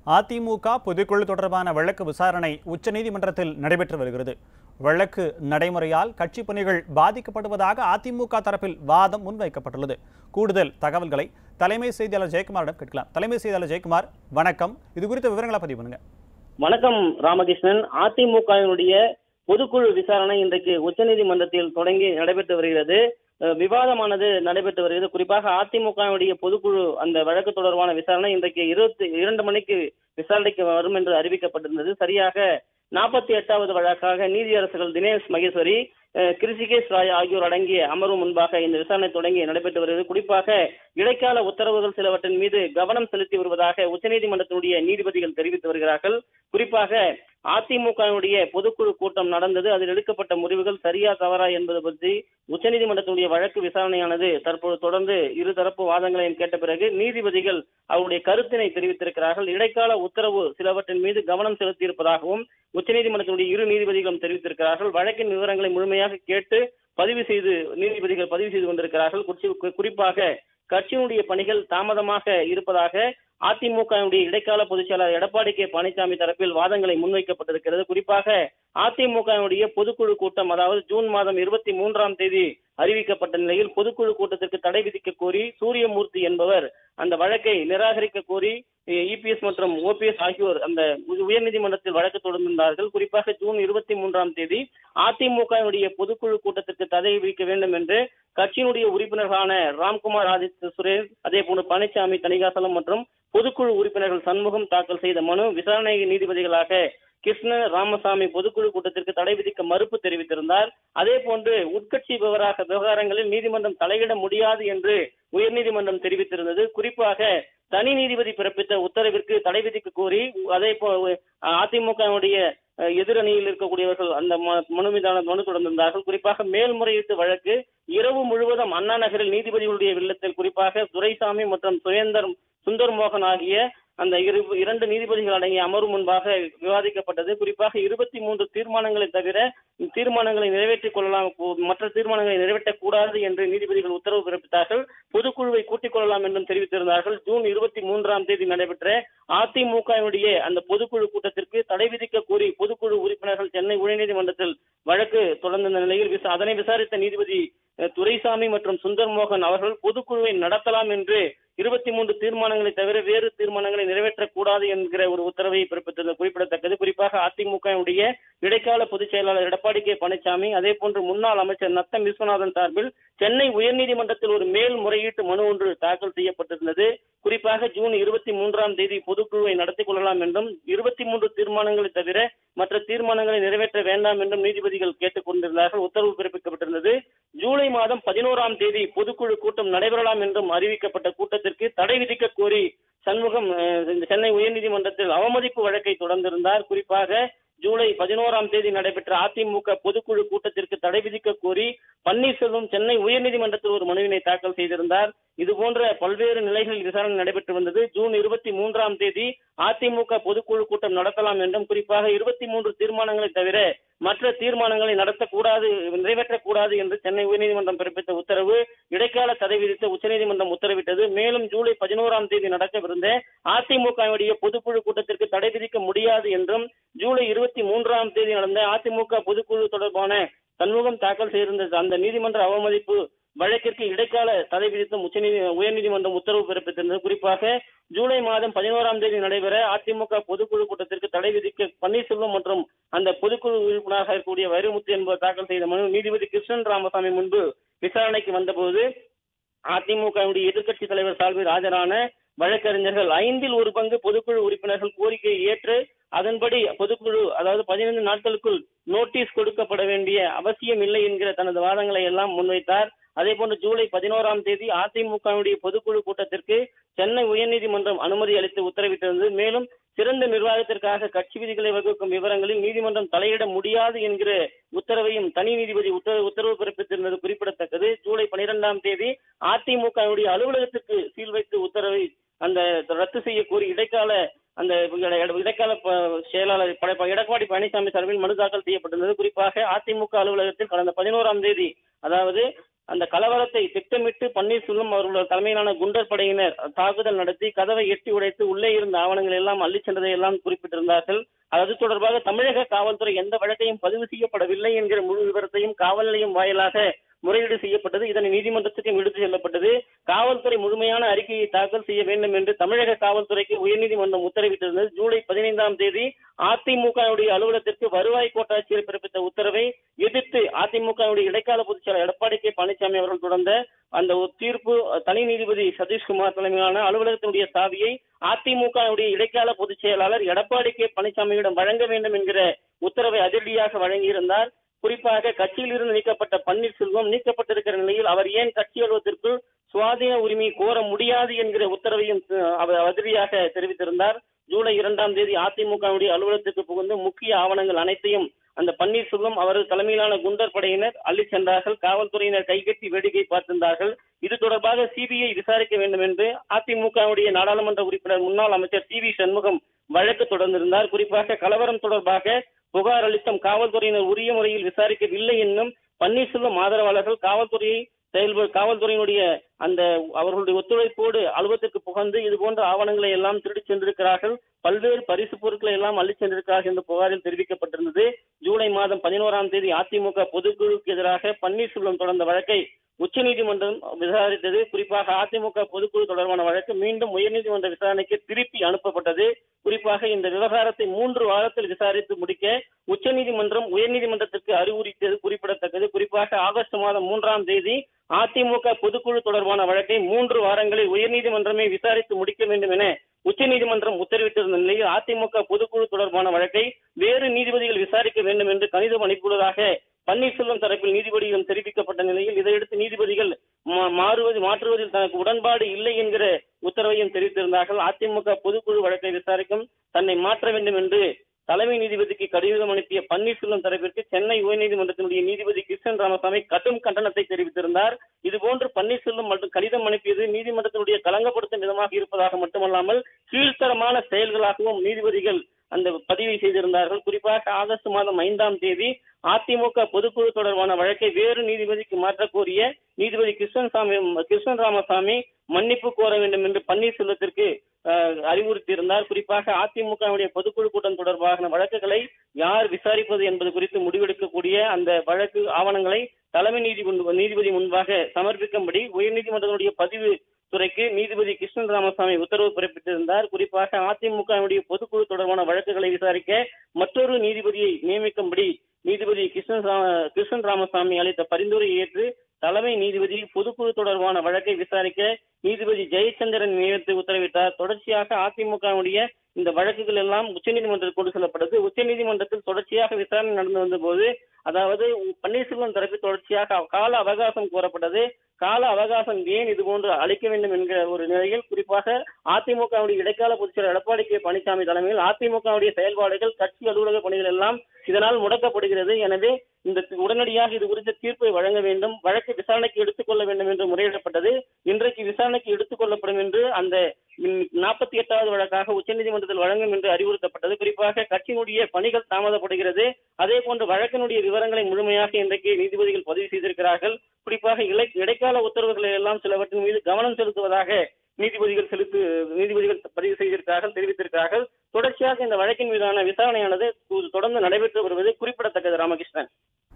அதிமுக பொதுக்குழு தொடர்பான வழக்கு விசாரணை உச்சநீதிமன்றத்தில் நடைபெற்று வருகிறது வழக்கு நடைமுறையால் கட்சி பணிகள் பாதிக்கப்படுவதாக அதிமுக தரப்பில் வாதம் முன்வைக்கப்பட்டுள்ளது கூடுதல் தகவல்களை தலைமை செய்தியாளர் ஜெயக்குமாரிடம் கேட்கலாம் தலைமை செய்தியாளர் ஜெயக்குமார் வணக்கம் இது குறித்த விவரங்களை பதிவு பண்ணுங்க வணக்கம் ராமகிருஷ்ணன் அதிமுகவினுடைய பொதுக்குழு விசாரணை இன்றைக்கு உச்சநீதிமன்றத்தில் தொடங்கி நடைபெற்று வருகிறது அஹ் விவாதமானது நடைபெற்று வருகிறது குறிப்பாக அதிமுகவினுடைய பொதுக்குழு அந்த வழக்கு தொடர்பான விசாரணை இன்றைக்கு இருபத்தி இரண்டு மணிக்கு விசாரணைக்கு வரும் என்று அறிவிக்கப்பட்டிருந்தது சரியாக நாற்பத்தி எட்டாவது வழக்காக நீதியரசர்கள் தினேஷ் மகேஸ்வரி அஹ் கிருஷிகேஷ் ராய் ஆகியோர் அடங்கிய அமர்வு முன்பாக இந்த விசாரணை தொடங்கி நடைபெற்று வருகிறது குறிப்பாக இடைக்கால உத்தரவுகள் சிலவற்றின் மீது கவனம் செலுத்தி வருவதாக உச்சநீதிமன்றத்தினுடைய நீதிபதிகள் தெரிவித்து வருகிறார்கள் குறிப்பாக அதிமுகவினுடைய பொதுக்குழு கூட்டம் நடந்தது அதில் எடுக்கப்பட்ட முடிவுகள் சரியா தவறா என்பது பற்றி உச்சநீதிமன்றத்தினுடைய வழக்கு விசாரணையானது தற்போது தொடர்ந்து இருதரப்பு வாதங்களையும் கேட்ட பிறகு நீதிபதிகள் அவருடைய கருத்தினை தெரிவித்திருக்கிறார்கள் இடைக்கால உத்தரவு சிலவற்றின் மீது கவனம் செலுத்தி இருப்பதாகவும் உச்சநீதிமன்றத்தினுடைய இரு நீதிபதிகளும் தெரிவித்திருக்கிறார்கள் வழக்கின் விவரங்களை முழுமையாக கேட்டு பதிவு செய்து நீதிபதிகள் பதிவு செய்து கொண்டிருக்கிறார்கள் குறி- குறிப்பாக கட்சியினுடைய பணிகள் தாமதமாக இருப்பதாக அதிமுகவினுடைய இடைக்கால பொதுச் செயலாளர் எடப்பாடி கே பழனிசாமி தரப்பில் வாதங்களை முன்வைக்கப்பட்டிருக்கிறது குறிப்பாக அதிமுகவினுடைய பொதுக்குழு கூட்டம் அதாவது ஜூன் மாதம் இருபத்தி மூன்றாம் தேதி அறிவிக்கப்பட்ட நிலையில் பொதுக்குழு கூட்டத்திற்கு தடை விதிக்க கோரி சூரியமூர்த்தி என்பவர் அந்த வழக்கை நிராகரிக்க கோரி இபிஎஸ் மற்றும் ஓபிஎஸ் ஆகியோர் அந்த உ- உயர்நீதிமன்றத்தில் வழக்கு தொடர்ந்திருந்தார்கள் குறிப்பாக ஜூன் இருபத்தி மூன்றாம் தேதி அதிமுகவினுடைய பொதுக்குழு கூட்டத்திற்கு தடை விதிக்க வேண்டும் என்று கட்சியினுடைய உறுப்பினர்களான ராம்குமார் ஆதித்ய சுரேஷ் அதே போன்று பழனிசாமி தணிகாசலம் மற்றும் பொதுக்குழு உறுப்பினர்கள் சண்முகம் தாக்கல் செய்த மனு விசாரணை நீதிபதிகளாக கிருஷ்ண ராமசாமி பொதுக்குழு கூட்டத்திற்கு தடை விதிக்க மறுப்பு தெரிவித்திருந்தார் அதே போன்று உட்கட்சி விவகார விவகாரங்களில் நீதிமன்றம் தலையிட முடியாது என்று உயர்நீதிமன்றம் தெரிவித்திருந்தது குறிப்பாக தனி நீதிபதி பிறப்பித்த உத்தரவிற்கு தடை விதிக்க கோரி அதே போல் அதிமுகவுடைய எதிரணியில் இருக்கக்கூடியவர்கள் அந்த ம- மனு மீதான மனு தொடர்ந்திருந்தார்கள் குறிப்பாக மேல்முறையீட்டு வழக்கு இரவு முழுவதும் அண்ணா நகரில் நீதிபதிகளுடைய இல்லத்தில் குறிப்பாக துரைசாமி மற்றும் சுரேந்தர் சுந்தர் மோகன் ஆகிய அந்த இரு இரண்டு நீதிபதிகள் அடங்கிய அமர்வு முன்பாக விவாதிக்கப்பட்டது குறிப்பாக இருபத்தி மூன்று தீர்மானங்களை தவிர தீர்மானங்களை நிறைவேற்றிக் கொள்ளலாம் கு- மற்ற தீர்மானங்களை நிறைவேற்றக் கூடாது என்று நீதிபதிகள் உத்தரவு பிறப்பித்தார்கள் பொதுக்குழுவை கூட்டிக் கொள்ளலாம் என்றும் தெரிவித்திருந்தார்கள் ஜூன் இருபத்தி மூன்றாம் தேதி நடைபெற்ற அதிமுகவினுடைய அந்த பொதுக்குழு கூட்டத்திற்கு தடை விதிக்க கோரி பொதுக்குழு உறுப்பினர்கள் சென்னை உயர்நீதிமன்றத்தில் வழக்கு தொடர்ந்த நிலையில் விசா- அதனை விசாரித்த நீதிபதி அஹ், துரைசாமி மற்றும் சுந்தர் மோகன் அவர்கள் பொதுக்குழுவை நடத்தலாம் என்று இருபத்தி மூன்று தீர்மானங்களை தவிர வேறு தீர்மானங்களை நிறைவேற்றக்கூடாது என்கிற ஒரு உத்தரவை பிறப்பித்தது குறிப்பிடத்தக்கது குறிப்பாக அதிமுகவுடைய இடைக்கால பொதுச் செயலாளர் எடப்பாடி கே பழனிசாமி அதே போன்று முன்னாள் அமைச்சர் நத்தம் விஸ்வநாதன் சார்பில் சென்னை உயர்நீதிமன்றத்தில் ஒரு மேல்முறையீட்டு மனு ஒன்று தாக்கல் செய்யப்பட்டிருந்தது குறிப்பாக ஜூன் இருபத்தி மூன்றாம் தேதி பொதுக்குழுவை நடத்திக் கொள்ளலாம் என்றும் இருபத்தி மூன்று தீர்மானங்களை தவிர மற்ற தீர்மானங்களை நிறைவேற்ற வேண்டாம் என்றும் நீதிபதிகள் கேட்டுக் கொண்டிருந்தார்கள் உத்தரவு பிறப்பிக்கப்பட்டிருந்தது ஜூலை மாதம் பதினோராம் தேதி பொதுக்குழு கூட்டம் நடைபெறலாம் என்றும் அறிவிக்கப்பட்ட கூட்டத்திற்கு தடை விதிக்க கோரி சண்முகம் அஹ், இந்த சென்னை உயர்நீதிமன்றத்தில் அவமதிப்பு வழக்கை தொடர்ந்திருந்தார் குறிப்பாக ஜூலை பதினோராம் தேதி நடைபெற்ற அதிமுக பொதுக்குழு கூட்டத்திற்கு தடை விதிக்க கோரி பன்னீர்செல்வம் சென்னை உயர்நீதிமன்றத்தில் ஒரு மனுவினை தாக்கல் செய்திருந்தார் இது போன்ற பல்வேறு நிலைகளில் விசாரணை நடைபெற்று வந்தது ஜூன் இருபத்தி மூன்றாம் தேதி அதிமுக பொதுக்குழு கூட்டம் நடத்தலாம் என்றும் குறிப்பாக இருபத்தி மூன்று தீர்மானங்களை தவிர மற்ற தீர்மானங்களை நடத்தக்கூடாது நிறைவேற்றக்கூடாது என்று சென்னை உயர்நீதிமன்றம் பிறப்பித்த உத்தரவு இடைக்கால தடை விதித்து உச்சநீதிமன்றம் உத்தரவிட்டது மேலும் ஜூலை பதினோராம் தேதி நடக்கவிருந்த அதிமுகவுடைய பொதுக்குழு கூட்டத்திற்கு தடை விதிக்க முடியாது என்றும் ஜூலை இருபத்தி மூன்றாம் தேதி நடந்த அதிமுக பொதுக்குழு தொடர்பான சண்முகம் தாக்கல் செய்திருந்த அந்த நீதிமன்ற அவமதிப்பு வழக்கிற்கு இடைக்கால தடை விதித்தும் உச்சநீதி உயர்நீதிமன்றம் உத்தரவு பிறப்பித்திருந்தது குறிப்பாக ஜூலை மாதம் பதினோராம் தேதி நடைபெற அதிமுக பொதுக்குழு கூட்டத்திற்கு தடை விதிக்க பன்னீர்செல்வம் மற்றும் அந்த பொதுக்குழு உறுப்பினராக இருக்கக்கூடிய வைரமுத்து என்பவர் தாக்கல் செய்த மனு நீதிபதி கிருஷ்ணன் ராமசாமி முன்பு விசாரணைக்கு வந்தபோது அதிமுகவுடைய எதிர்க்கட்சி தலைவர் சார்பில் ஆஜரான வழக்கறிஞர்கள் ஐந்தில் ஒரு பங்கு பொதுக்குழு உறுப்பினர்கள் கோரிக்கையை ஏற்று அதன்படி பொதுக்குழு அதாவது பதினைந்து நாட்களுக்குள் நோட்டீஸ் கொடுக்கப்பட வேண்டிய அவசியம் இல்லை என்கிற தனது வாதங்களை எல்லாம் முன்வைத்தார் அதே போன்று ஜூலை பதினோராம் தேதி அதிமுகவுடைய பொதுக்குழு கூட்டத்திற்கு சென்னை உயர்நீதிமன்றம் அனுமதி அளித்து உத்தரவிட்டிருந்தது மேலும் சிறந்த நிர்வாகத்திற்காக கட்சி விதிகளை வகுக்கும் விவரங்களில் நீதிமன்றம் தலையிட முடியாது என்கிற உத்தரவையும் தனி நீதிபதி உத்தரவு உத்தரவு பிறப்பித்திருந்தது குறிப்பிடத்தக்கது ஜூலை பனிரெண்டாம் தேதி அதிமுகவுடைய அலுவலகத்துக்கு சீல் வைத்து உத்தரவை அந்த ரத்து செய்ய கோரி இடைக்கால அந்த இட- இடைக்கால ப- செயலாளர் பட- எடப்பாடி பழனிசாமி சார்பில் மனு தாக்கல் செய்யப்பட்டிருந்தது குறிப்பாக அதிமுக அலுவலகத்தில் கடந்த பதினோராம் தேதி அதாவது அந்த கலவரத்தை திட்டமிட்டு பன்னீர்செல்வம் அவர்களோட தலைமையிலான குண்டர் படையினர் தாக்குதல் நடத்தி கதவை எட்டி உடைத்து உள்ளே இருந்த ஆவணங்கள் எல்லாம் அள்ளிச் சென்றதை எல்லாம் குறிப்பிட்டிருந்தார்கள் அது தொடர்பாக தமிழக காவல்துறை எந்த வழக்கையும் பதிவு செய்யப்படவில்லை என்கிற முழு விவரத்தையும் காவல் நிலையம் வாயிலாக முறையீடு செய்யப்பட்டது இதனை நீதிமன்றத்துக்கும் எடுத்து செல்லப்பட்டது காவல்துறை முழுமையான அறிக்கையை தாக்கல் செய்ய வேண்டும் என்று தமிழக காவல்துறைக்கு உயர்நீதிமன்றம் உத்தரவிட்டிருந்தது ஜூலை பதினைந்தாம் தேதி அதிமுகவுடைய அலுவலகத்திற்கு வருவாய் கோட்டாட்சியர் பிறப்பித்த உத்தரவை எதிர்த்து அதிமுகவுடைய இடைக்கால பொதுச்செயலர் எடப்பாடி கே பழனிசாமி அவர்கள் தொடர்ந்த அந்த ஒரு தீர்ப்பு தனி நீதிபதி சதீஷ்குமார் தலைமையிலான அலுவலகத்தினுடைய சாவியை அதிமுகவுடைய இடைக்கால பொதுச் செயலாளர் எடப்பாடி கே பழனிசாமியிடம் வழங்க வேண்டும் என்கிற உத்தரவை அதிரடியாக வழங்கியிருந்தார் குறிப்பாக கட்சியில் இருந்து நீக்கப்பட்ட பன்னீர்செல்வம் நீக்கப்பட்டிருக்கிற நிலையில் அவர் ஏன் கட்சி அலுவலகத்திற்குள் சுவாதீன உரிமை கோர முடியாது என்கிற உத்தரவையும் அஹ், அவர் அதிரடியாக தெரிவித்திருந்தார் ஜூலை இரண்டாம் தேதி அதிமுகவுடைய அலுவலகத்துக்கு புகுந்து முக்கிய ஆவணங்கள் அனைத்தையும் அந்த பன்னீர்செல்வம் அவரது தலைமையிலான குண்டர் படையினர் அள்ளிச் சென்றார்கள் காவல்துறையினர் கைகட்டி வேடிக்கை பார்த்திருந்தார்கள் இது தொடர்பாக சிபிஐ விசாரிக்க வேண்டும் என்று அதிமுகவுடைய நாடாளுமன்ற உறுப்பினர் முன்னாள் அமைச்சர் சி வி சண்முகம் வழக்கு தொடர்ந்திருந்தார் குறிப்பாக கலவரம் தொடர்பாக புகார் அளித்தும் காவல்துறையினர் உரிய முறையில் விசாரிக்கவில்லை என்னும் பன்னீர்செல்வம் ஆதரவாளர்கள் காவல்துறையை செயல்படு காவல்துறையினுடைய அந்த அவர்களுடைய ஒத்துழைப்போடு அலுவலகத்திற்கு புகழ்ந்து இது போன்ற ஆவணங்களை எல்லாம் திருடிச் சென்றிருக்கிறார்கள் பல்வேறு பரிசு பொருட்களை எல்லாம் அள்ளிச் சென்றிருக்கிறார்கள் என்ற புகாரில் தெரிவிக்கப்பட்டிருந்தது ஜூலை மாதம் பதினோராம் தேதி அதிமுக பொதுக்குழுவுக்கு எதிராக பன்னீர்செல்வம் தொடர்ந்த வழக்கை உச்சநீதிமன்றம் விசாரித்தது குறிப்பாக அதிமுக பொதுக்குழு தொடர்பான வழக்கு மீண்டும் உயர்நீதிமன்ற விசாரணைக்கு திருப்பி அனுப்பப்பட்டது குறிப்பாக இந்த விவகாரத்தை மூன்று வாரத்தில் விசாரித்து முடிக்க உச்சநீதிமன்றம் உயர்நீதிமன்றத்திற்கு அறிவுறுத்தியது குறிப்பிடத்தக்கது குறிப்பாக ஆகஸ்ட் மாதம் மூன்றாம் தேதி அதிமுக பொதுக்குழு தொடர்பான வழக்கை மூன்று வாரங்களில் உயர்நீதிமன்றமே விசாரித்து முடிக்க வேண்டும் என உச்சநீதிமன்றம் உத்தரவிட்டிருந்த நிலையில் அதிமுக பொதுக்குழு தொடர்பான வழக்கை வேறு நீதிபதிகள் விசாரிக்க வேண்டும் என்று கணிதம் அனுப்பியுள்ளதாக பன்னீர்செல்வம் தரப்பில் நீதிபதியிடம் தெரிவிக்கப்பட்ட நிலையில் இதையடுத்து நீதிபதிகள் மா- மாறுவது மாற்றுவதில் தனக்கு உடன்பாடு இல்லை என்கிற உத்தரவையும் தெரிவித்திருந்தார்கள் அதிமுக பொதுக்குழு வழக்கை விசாரிக்கும் தன்னை மாற்ற வேண்டும் என்று தலைமை நீதிபதிக்கு கடிதம் அனுப்பிய பன்னீர்செல்வம் தரப்பிற்கு சென்னை உயர்நீதிமன்றத்தினுடைய நீதிபதி கிருஷ்ணன் ராமசாமி கடும் கண்டனத்தை தெரிவித்திருந்தார் இதுபோன்று பன்னீர்செல்வம் மற்றும் கடிதம் அனுப்பியது நீதிமன்றத்தினுடைய களங்கப்படுத்தும் விதமாக இருப்பதாக மட்டுமல்லாமல் கீழ்த்தரமான செயல்களாகவும் நீதிபதிகள் அந்த பதிவை செய்திருந்தார்கள் குறிப்பாக ஆகஸ்ட் மாதம் ஐந்தாம் தேதி அதிமுக பொதுக்குழு தொடர்பான வழக்கை வேறு நீதிபதிக்கு மாற்றக் கோரிய நீதிபதி கிருஷ்ணன்சாமி கிருஷ்ணன் ராமசாமி மன்னிப்பு கோர வேண்டும் என்று பன்னீர்செல்வத்திற்கு அஹ், அறிவுறுத்தியிருந்தார் குறிப்பாக அதிமுகவுடைய பொதுக்குழு கூட்டம் தொடர்பான வழக்குகளை யார் விசாரிப்பது என்பது குறித்து முடிவெடுக்கக்கூடிய அந்த வழக்கு ஆவணங்களை தலைமை நீதிபதி நீதிபதி முன்பாக சமர்ப்பிக்கும்படி உயர்நீதிமன்றத்தினுடைய பதிவு துறைக்கு நீதிபதி கிருஷ்ணன் ராமசாமி உத்தரவு பிறப்பித்திருந்தார் குறிப்பாக அதிமுகவுடைய பொதுக்குழு தொடர்பான வழக்குகளை விசாரிக்க மற்றொரு நீதிபதியை நியமிக்கும்படி நீதிபதி கிருஷ்ணன் ரா- கிருஷ்ணன் ராமசாமி அளித்த பரிந்துரையை ஏற்று தலைமை நீதிபதி பொதுக்குழு தொடர்பான வழக்கை விசாரிக்க நீதிபதி ஜெயச்சந்திரன் நியமித்து உத்தரவிட்டார் தொடர்ச்சியாக அதிமுகவுடைய இந்த வழக்குகள் எல்லாம் உச்சநீதிமன்றத்தில் கொண்டு செல்லப்பட்டது உச்சநீதிமன்றத்தில் தொடர்ச்சியாக விசாரணை நடந்து வந்த போது அதாவது பன்னீர்செல்வம் தரப்பில் தொடர்ச்சியாக கால அவகாசம் கோரப்பட்டது கால அவகாசம் ஏன் இது போன்று அளிக்க வேண்டும் என்கிற ஒரு நிலையில் குறிப்பாக அதிமுகவுடைய இடைக்கால பொதுச்செயலர் எடப்பாடி கே பழனிசாமி தலைமையில் அதிமுகவுடைய செயல்பாடுகள் கட்சி அலுவலக பணிகள் எல்லாம் இதனால் முடக்கப்படுகிறது எனவே இந்த உடனடியாக இது குறித்த தீர்ப்பை வழங்க வேண்டும் வழக்கு விசாரணைக்கு எடுத்துக்கொள்ள வேண்டும் என்று முறையிடப்பட்டது இன்றைக்கு விசாரணைக்கு எடுத்துக் கொள்ளப்படும் என்று அந்த நாற்பத்தி எட்டாவது வழக்காக உச்சநீதிமன்றத்தில் வழங்கும் என்று அறிவுறுத்தப்பட்டது குறிப்பாக கட்சியினுடைய பணிகள் தாமதப்படுகிறது அதே போன்று வழக்கினுடைய விவரங்களை முழுமையாக இன்றைக்கு நீதிபதிகள் பதிவு செய்திருக்கிறார்கள் குறிப்பாக இலை இடைக்கால உத்தரவுகளை எல்லாம் சிலவற்றின் மீது கவனம் செலுத்துவதாக நீதிபதிகள் செலுத்து நீதிபதிகள் பதிவு செய்திருக்கிறார்கள் தெரிவித்திருக்கிறார்கள் தொடர்ச்சியாக இந்த வழக்கின் மீதான விசாரணையானது தொடர்ந்து நடைபெற்று வருவது குறிப்பிடத்தக்கது ராமகிருஷ்ணன்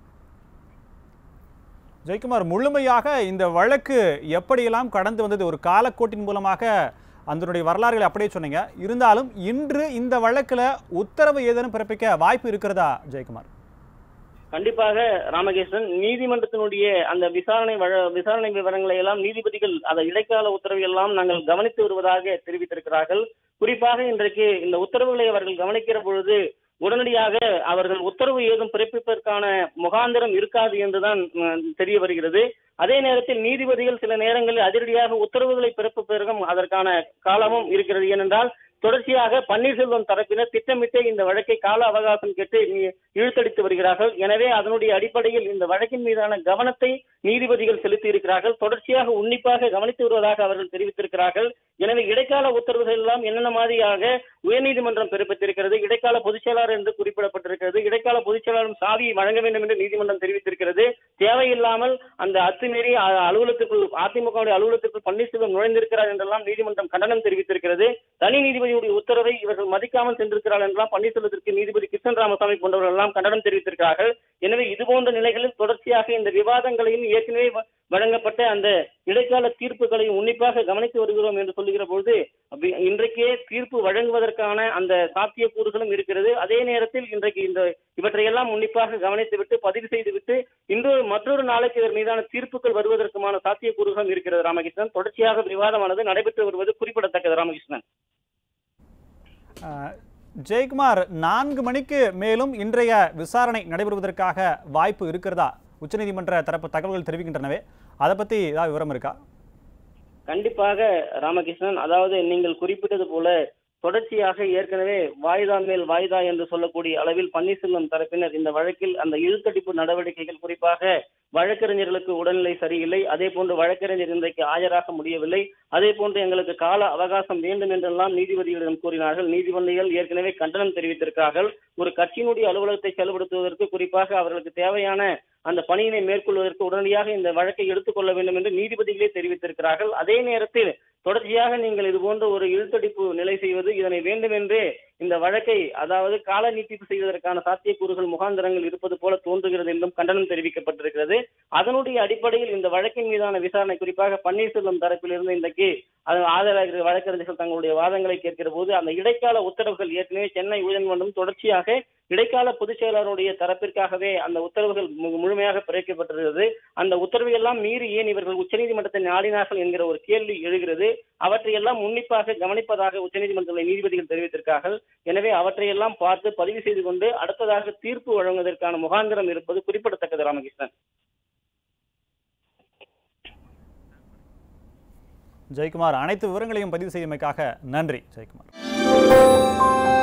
ஜெயக்குமார் முழுமையாக இந்த வழக்கு எப்படியெல்லாம் கடந்து வந்தது ஒரு காலக்கோட்டின் மூலமாக அதனுடைய வரலாறுகளை அப்படியே சொன்னீங்க இருந்தாலும் இன்று இந்த வழக்குல உத்தரவு ஏதேனும் பிறப்பிக்க வாய்ப்பு இருக்கிறதா ஜெயக்குமார் கண்டிப்பாக ராமகிருஷ்ணன் நீதிமன்றத்தினுடைய அந்த விசாரணை வழ- விசாரணை விவரங்களை எல்லாம் நீதிபதிகள் அந்த இடைக்கால உத்தரவை எல்லாம் நாங்கள் கவனித்து வருவதாக தெரிவித்திருக்கிறார்கள் குறிப்பாக இன்றைக்கு இந்த உத்தரவுகளை அவர்கள் கவனிக்கிற பொழுது உடனடியாக அவர்கள் உத்தரவு ஏதும் பிறப்பிப்பதற்கான முகாந்திரம் இருக்காது என்றுதான் ம், தெரிய வருகிறது அதே நேரத்தில் நீதிபதிகள் சில நேரங்களில் அதிரடியாக உத்தரவுகளை பிறப்பிப்பதற்கும் அதற்கான காலமும் இருக்கிறது ஏனென்றால் தொடர்ச்சியாக பன்னீர்செல்வம் தரப்பினர் திட்டமிட்டு இந்த வழக்கை கால அவகாசம் கேட்டு இ- இழுத்தடித்து வருகிறார்கள் எனவே அதனுடைய அடிப்படையில் இந்த வழக்கின் மீதான கவனத்தை நீதிபதிகள் செலுத்தி இருக்கிறார்கள் தொடர்ச்சியாக உன்னிப்பாக கவனித்து வருவதாக அவர்கள் தெரிவித்திருக்கிறார்கள் எனவே இடைக்கால உத்தரவுகள் எல்லாம் என்னென்ன மாதிரியாக உயர்நீதிமன்றம் பிறப்பித்திருக்கிறது இடைக்கால பொதுச் செயலாளர் என்று குறிப்பிடப்பட்டிருக்கிறது இடைக்கால பொதுச் செயலாளரும் சாவியை வழங்க வேண்டும் என்று நீதிமன்றம் தெரிவித்திருக்கிறது தேவையில்லாமல் அந்த அத்துமீறி அ- அலுவலகத்துக்குள் அதிமுகவுடைய அலுவலகத்துக்குள் பன்னீர்செல்வம் நுழைந்திருக்கிறார் என்றெல்லாம் நீதிமன்றம் கண்டனம் தெரிவித்திருக்கிறது தனி நீதிபதியுடைய உத்தரவை இவர்கள் மதிக்காமல் சென்றிருக்கிறார் என்றெல்லாம் பன்னீர்செல்வத்திற்கு நீதிபதி கிருஷ்ணன் ராமசாமி போன்றவர்கள் எல்லாம் கண்டனம் தெரிவித்திருக்கிறார்கள் எனவே இது போன்ற நிலைகளில் தொடர்ச்சியாக இந்த விவாதங்களையும் ஏற்கனவே வ- வழங்கப்பட்ட அந்த இடைக்கால தீர்ப்புகளையும் உன்னிப்பாக கவனித்து வருகிறோம் என்று சொல்லுகிற பொழுது அப்படி இன்றைக்கே தீர்ப்பு வழங்குவதற்கான அந்த சாத்தியக்கூறுகளும் இருக்கிறது அதே நேரத்தில் இன்றைக்கு இந்த இவற்றையெல்லாம் உன்னிப்பாக கவனித்துவிட்டு பதிவு செய்துவிட்டு இன்றொரு மற்றொரு நாளைக்கு இதன் மீதான தீர்ப்புகள் வருவதற்குமான சாத்தியக்கூறுகளும் இருக்கிறது ராமகிருஷ்ணன் தொடர்ச்சியாக விவாதமானது நடைபெற்று வருவது குறிப்பிடத்தக்கது ராமகிருஷ்ணன் அஹ், ஜெயக்குமார் நான்கு மணிக்கு மேலும் இன்றைய விசாரணை நடைபெறுவதற்காக வாய்ப்பு இருக்கிறதா உச்சநீதிமன்ற தரப்பு தகவல்கள் தெரிவிக்கின்றனவே அதை பற்றி ஏதாவது விவரம் இருக்கா கண்டிப்பாக ராமகிருஷ்ணன் அதாவது நீங்கள் குறிப்பிட்டது போல தொடர்ச்சியாக ஏற்கனவே வாய்தா மேல் வாய்தா என்று சொல்லக்கூடிய அளவில் பன்னீர்செல்வம் தரப்பினர் இந்த வழக்கில் அந்த இழுத்தடிப்பு நடவடிக்கைகள் குறிப்பாக வழக்கறிஞர்களுக்கு உடல்நிலை சரியில்லை அதே போன்று வழக்கறிஞர் இன்றைக்கு ஆஜராக முடியவில்லை அதே போன்று எங்களுக்கு கால அவகாசம் வேண்டும் என்றெல்லாம் நீதிபதிகளிடம் கூறினார்கள் நீதிபதிகள் ஏற்கனவே கண்டனம் தெரிவித்திருக்கிறார்கள் ஒரு கட்சியினுடைய அலுவலகத்தை செயல்படுத்துவதற்கு குறிப்பாக அவர்களுக்கு தேவையான அந்த பணியினை மேற்கொள்வதற்கு உடனடியாக இந்த வழக்கை எடுத்துக்கொள்ள வேண்டும் என்று நீதிபதிகளே தெரிவித்திருக்கிறார்கள் அதே நேரத்தில் தொடர்ச்சியாக நீங்கள் இது போன்ற ஒரு இழுத்தடிப்பு நிலை செய்வது இதனை வேண்டுமென்றே இந்த வழக்கை அதாவது கால நீட்டிப்பு செய்வதற்கான சாத்தியக்கூறுகள் முகாந்திரங்கள் இருப்பது போல தோன்றுகிறது என்றும் கண்டனம் தெரிவிக்கப்பட்டிருக்கிறது அதனுடைய அடிப்படையில் இந்த வழக்கின் மீதான விசாரணை குறிப்பாக பன்னீர்செல்வம் தரப்பிலிருந்து இன்றைக்கு அது ஆதரவாகிற வழக்கறிஞர்கள் தங்களுடைய வாதங்களை கேட்கிற போது அந்த இடைக்கால உத்தரவுகள் ஏற்கனவே சென்னை உயர்நீதிமன்றம் தொடர்ச்சியாக இடைக்கால பொதுச் செயலாளருடைய தரப்பிற்காகவே அந்த உத்தரவுகள் மு- முழுமையாக பிறப்பிக்கப்பட்டிருக்கிறது அந்த உத்தரவை எல்லாம் மீறி ஏன் இவர்கள் உச்சநீதிமன்றத்தை நாடினார்கள் என்கிற ஒரு கேள்வி எழுகிறது அவற்றையெல்லாம் உன்னிப்பாக கவனிப்பதாக உச்சநீதிமன்ற நீதிபதிகள் தெரிவித்திருக்கார்கள் எனவே அவற்றையெல்லாம் பார்த்து பதிவு செய்து கொண்டு அடுத்ததாக தீர்ப்பு வழங்குவதற்கான முகாந்திரம் இருப்பது குறிப்பிடத்தக்கது ராமகிருஷ்ணன் ஜெயக்குமார் அனைத்து விவரங்களையும் பதிவு செய்தமைக்காக நன்றி ஜெயக்குமார்